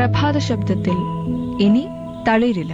പ്രഭാത ശബ്ദത്തിൽ ഇനി തളിരില്ല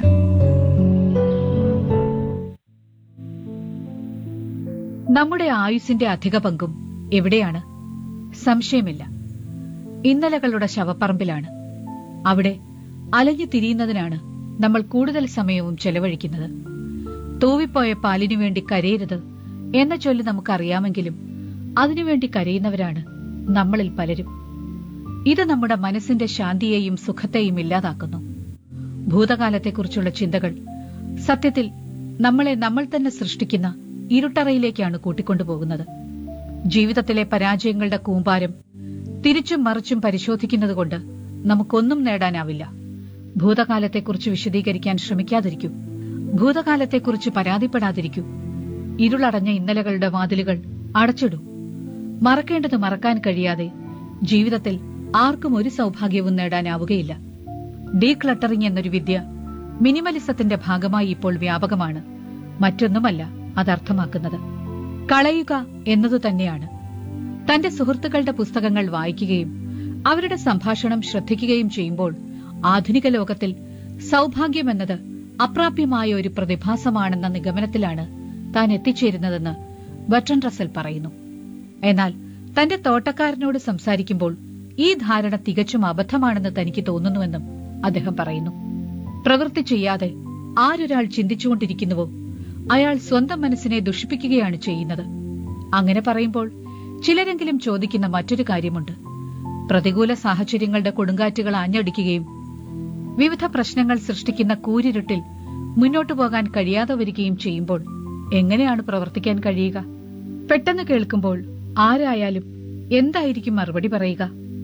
നമ്മുടെ ആയുസിന്റെ അധിക പങ്കും എവിടെയാണ് സംശയമില്ല ഇന്നലകളുടെ ശവപ്പറമ്പിലാണ് അവിടെ അലഞ്ഞു തിരിയുന്നതിനാണ് നമ്മൾ കൂടുതൽ സമയവും ചെലവഴിക്കുന്നത് തൂവിപ്പോയ പാലിനു വേണ്ടി കരയരുത് എന്ന ചൊല്ല് നമുക്കറിയാമെങ്കിലും അതിനുവേണ്ടി കരയുന്നവരാണ് നമ്മളിൽ പലരും ഇത് നമ്മുടെ മനസ്സിന്റെ ശാന്തിയെയും സുഖത്തെയും ഇല്ലാതാക്കുന്നു ഭൂതകാലത്തെക്കുറിച്ചുള്ള ചിന്തകൾ സത്യത്തിൽ നമ്മളെ നമ്മൾ തന്നെ സൃഷ്ടിക്കുന്ന ഇരുട്ടറയിലേക്കാണ് കൂട്ടിക്കൊണ്ടുപോകുന്നത് ജീവിതത്തിലെ പരാജയങ്ങളുടെ കൂമ്പാരം തിരിച്ചും മറിച്ചും പരിശോധിക്കുന്നതുകൊണ്ട് നമുക്കൊന്നും നേടാനാവില്ല ഭൂതകാലത്തെക്കുറിച്ച് വിശദീകരിക്കാൻ ശ്രമിക്കാതിരിക്കൂ ഭൂതകാലത്തെക്കുറിച്ച് പരാതിപ്പെടാതിരിക്കൂ ഇരുളടഞ്ഞ ഇന്നലകളുടെ വാതിലുകൾ അടച്ചിടൂ മറക്കേണ്ടത് മറക്കാൻ കഴിയാതെ ജീവിതത്തിൽ ആർക്കും ഒരു സൗഭാഗ്യവും നേടാനാവുകയില്ല ഡീക്ലട്ടറിംഗ് എന്നൊരു വിദ്യ മിനിമലിസത്തിന്റെ ഭാഗമായി ഇപ്പോൾ വ്യാപകമാണ് മറ്റൊന്നുമല്ല അതർത്ഥമാക്കുന്നത് കളയുക എന്നതു തന്നെയാണ് തന്റെ സുഹൃത്തുക്കളുടെ പുസ്തകങ്ങൾ വായിക്കുകയും അവരുടെ സംഭാഷണം ശ്രദ്ധിക്കുകയും ചെയ്യുമ്പോൾ ആധുനിക ലോകത്തിൽ സൗഭാഗ്യമെന്നത് അപ്രാപ്യമായ ഒരു പ്രതിഭാസമാണെന്ന നിഗമനത്തിലാണ് താൻ എത്തിച്ചേരുന്നതെന്ന് ബട്ടൺ റസൽ പറയുന്നു എന്നാൽ തന്റെ തോട്ടക്കാരനോട് സംസാരിക്കുമ്പോൾ ഈ ധാരണ തികച്ചും അബദ്ധമാണെന്ന് തനിക്ക് തോന്നുന്നുവെന്നും അദ്ദേഹം പറയുന്നു പ്രവൃത്തി ചെയ്യാതെ ആരൊരാൾ ചിന്തിച്ചുകൊണ്ടിരിക്കുന്നുവോ അയാൾ സ്വന്തം മനസ്സിനെ ദുഷിപ്പിക്കുകയാണ് ചെയ്യുന്നത് അങ്ങനെ പറയുമ്പോൾ ചിലരെങ്കിലും ചോദിക്കുന്ന മറ്റൊരു കാര്യമുണ്ട് പ്രതികൂല സാഹചര്യങ്ങളുടെ കൊടുങ്കാറ്റുകൾ ആഞ്ഞടിക്കുകയും വിവിധ പ്രശ്നങ്ങൾ സൃഷ്ടിക്കുന്ന കൂരിരുട്ടിൽ മുന്നോട്ടു പോകാൻ കഴിയാതെ വരികയും ചെയ്യുമ്പോൾ എങ്ങനെയാണ് പ്രവർത്തിക്കാൻ കഴിയുക പെട്ടെന്ന് കേൾക്കുമ്പോൾ ആരായാലും എന്തായിരിക്കും മറുപടി പറയുക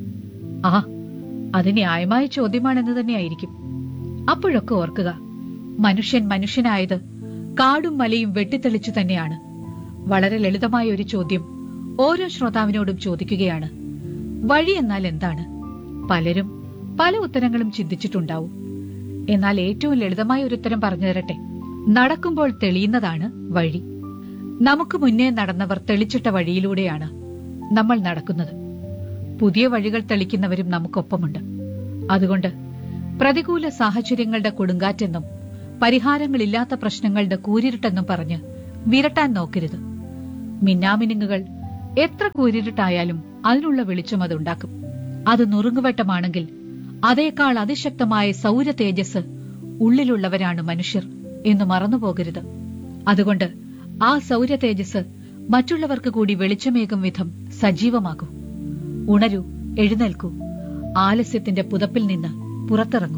ആ അത് ന്യായമായ ചോദ്യമാണെന്ന് തന്നെയായിരിക്കും അപ്പോഴൊക്കെ ഓർക്കുക മനുഷ്യൻ മനുഷ്യനായത് കാടും മലയും വെട്ടിത്തെളിച്ചു തന്നെയാണ് വളരെ ലളിതമായ ഒരു ചോദ്യം ഓരോ ശ്രോതാവിനോടും ചോദിക്കുകയാണ് വഴി എന്നാൽ എന്താണ് പലരും പല ഉത്തരങ്ങളും ചിന്തിച്ചിട്ടുണ്ടാവും എന്നാൽ ഏറ്റവും ലളിതമായ ഒരു ഉത്തരം പറഞ്ഞു തരട്ടെ നടക്കുമ്പോൾ തെളിയുന്നതാണ് വഴി നമുക്ക് മുന്നേ നടന്നവർ തെളിച്ചിട്ട വഴിയിലൂടെയാണ് നമ്മൾ നടക്കുന്നത് പുതിയ വഴികൾ തെളിക്കുന്നവരും നമുക്കൊപ്പമുണ്ട് അതുകൊണ്ട് പ്രതികൂല സാഹചര്യങ്ങളുടെ കൊടുങ്കാറ്റെന്നും പരിഹാരങ്ങളില്ലാത്ത പ്രശ്നങ്ങളുടെ കൂരിരുട്ടെന്നും പറഞ്ഞ് വിരട്ടാൻ നോക്കരുത് മിന്നാമിനുങ്ങുകൾ എത്ര കൂരിരുട്ടായാലും അതിനുള്ള വെളിച്ചം അതുണ്ടാക്കും അത് നുറുങ്ങുവെട്ടമാണെങ്കിൽ അതേക്കാൾ അതിശക്തമായ സൗര തേജസ് ഉള്ളിലുള്ളവരാണ് മനുഷ്യർ എന്ന് മറന്നുപോകരുത് അതുകൊണ്ട് ആ സൗര തേജസ് മറ്റുള്ളവർക്ക് കൂടി വെളിച്ചമേകും വിധം സജീവമാകൂ ഉണരൂ എഴുന്നേൽക്കൂ ആലസ്യത്തിന്റെ പുതപ്പിൽ നിന്ന് പുറത്തിറങ്ങൂ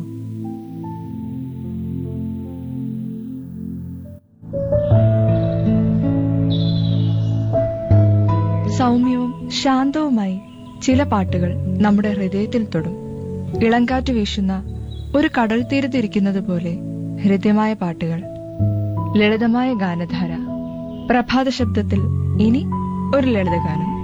സൗമ്യവും ശാന്തവുമായി ചില പാട്ടുകൾ നമ്മുടെ ഹൃദയത്തിൽ തൊടും ഇളങ്കാറ്റ് വീശുന്ന ഒരു കടൽ തീരത്തിരിക്കുന്നത് പോലെ ഹൃദ്യമായ പാട്ടുകൾ ലളിതമായ ഗാനധാര പ്രഭാത ശബ്ദത്തിൽ ഇനി ഒരു ലളിതഗാനം